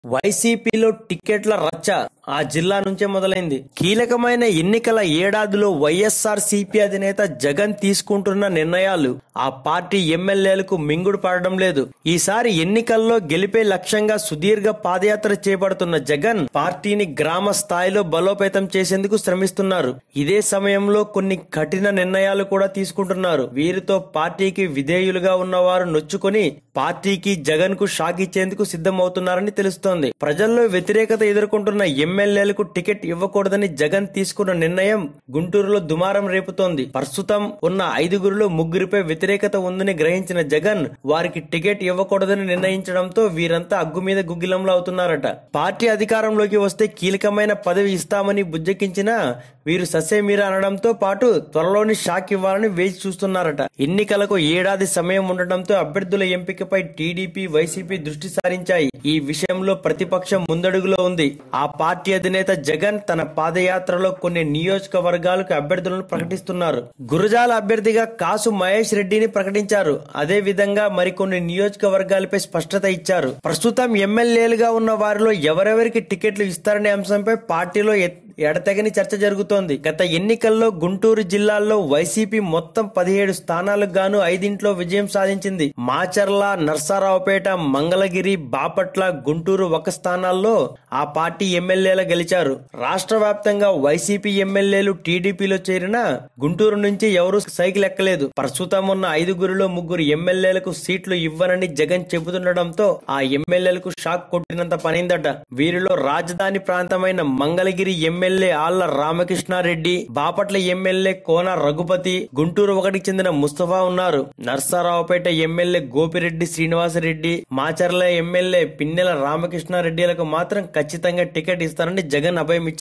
వైసీపీలో టిక్కెట్ల రచ్చ ఆ జిల్లా నుంచే మొదలైంది కీలకమైన ఎన్నికల ఏడాదిలో వైఎస్ఆర్ సిపి అధినేత జగన్ తీసుకుంటున్న నిర్ణయాలు ఆ పార్టీ ఎమ్మెల్యేలకు మింగుడు పడడం లేదు ఈసారి ఎన్నికల్లో గెలిపే లక్ష్యంగా సుదీర్ఘ పాదయాత్ర చేపడుతున్న జగన్ పార్టీని గ్రామ స్థాయిలో బలోపేతం చేసేందుకు శ్రమిస్తున్నారు ఇదే సమయంలో కొన్ని కఠిన నిర్ణయాలు కూడా తీసుకుంటున్నారు వీరితో పార్టీకి విధేయులుగా ఉన్నవారు నొచ్చుకొని పార్టీకి జగన్ కు షాక్ ఇచ్చేందుకు సిద్ధమవుతున్నారని తెలుస్తోంది ప్రజల్లో వ్యతిరేకత ఎదుర్కొంటున్న ఎమ్మెల్యేలకు టికెట్ ఇవ్వకూడదని జగన్ తీసుకున్న నిర్ణయం గుంటూరులో దుమారం రేపుతోంది ప్రస్తుతం ఉన్న ఐదుగురిలో ముగ్గురిపై వ్యతిరేకత ఉందని గ్రహించిన జగన్ వారికి టికెట్ ఇవ్వకూడదని నిర్ణయించడంతో వీరంతా అగ్గు మీద గుగ్గిలంలో అవుతున్నారట పార్టీ అధికారంలోకి వస్తే కీలకమైన పదవి ఇస్తామని బుజ్జకించినా వీరు ససేమీరా అనడంతో పాటు త్వరలోని షాక్ ఇవ్వాలని వేచి చూస్తున్నారట ఎన్నికలకు ఏడాది సమయం ఉండటంతో అభ్యర్థుల ఎంపికపై టీడీపీ వైసీపీ దృష్టి సారించాయి ఈ విషయంలో ప్రతిపక్షం ముందడుగులో ఉంది ఆ పార్టీ అధినేత జగన్ తన పాదయాత్రలో కొన్ని నియోజకవర్గాలకు అభ్యర్థులను ప్రకటిస్తున్నారు గురజాల అభ్యర్థిగా కాసు మహేష్ రెడ్డిని ప్రకటించారు అదే విధంగా మరికొన్ని నియోజకవర్గాలపై స్పష్టత ఇచ్చారు ప్రస్తుతం ఎమ్మెల్యేలుగా ఉన్న వారిలో ఎవరెవరికి టికెట్లు ఇస్తారనే అంశంపై పార్టీలో ఎ- ఎడతెగని చర్చ జరుగుతోంది గత ఎన్నికల్లో గుంటూరు జిల్లాలో వైసీపీ మొత్తం పదిహేడు స్థానాలకు గాను ఐదింట్లో విజయం సాధించింది మాచర్ల నర్సారావుపేట మంగళగిరి బాపట్ల గుంటూరు ఒక స్థానాల్లో ఆ పార్టీ ఎమ్మెల్యేలు గెలిచారు రాష్ట్ర వ్యాప్తంగా వైసీపీ ఎమ్మెల్యేలు టీడీపీలో చేరిన గుంటూరు నుంచి ఎవరూ సైకిల్ ఎక్కలేదు ప్రస్తుతం ఉన్న ఐదుగురిలో ముగ్గురు ఎమ్మెల్యేలకు సీట్లు ఇవ్వనని జగన్ చెబుతుండటంతో ఆ ఎమ్మెల్యేలకు షాక్ కొట్టినంత పనైందట వీరిలో రాజధాని ప్రాంతమైన మంగళగిరి ఎమ్మెల్యే ఆళ్ల రామకృష్ణారెడ్డి బాపట్ల ఎమ్మెల్యే కోన రఘుపతి గుంటూరు ఒకటికి చెందిన ముస్తఫా ఉన్నారు నర్సారావుపేట ఎమ్మెల్యే గోపిరెడ్డి శ్రీనివాసరెడ్డి మాచర్ల ఎమ్మెల్యే పిన్నెల రామకృష్ణారెడ్డిలకు మాత్రం ఖచ్చితంగా టికెట్ ఇస్తారని జగన్ అభయం ఇచ్చారు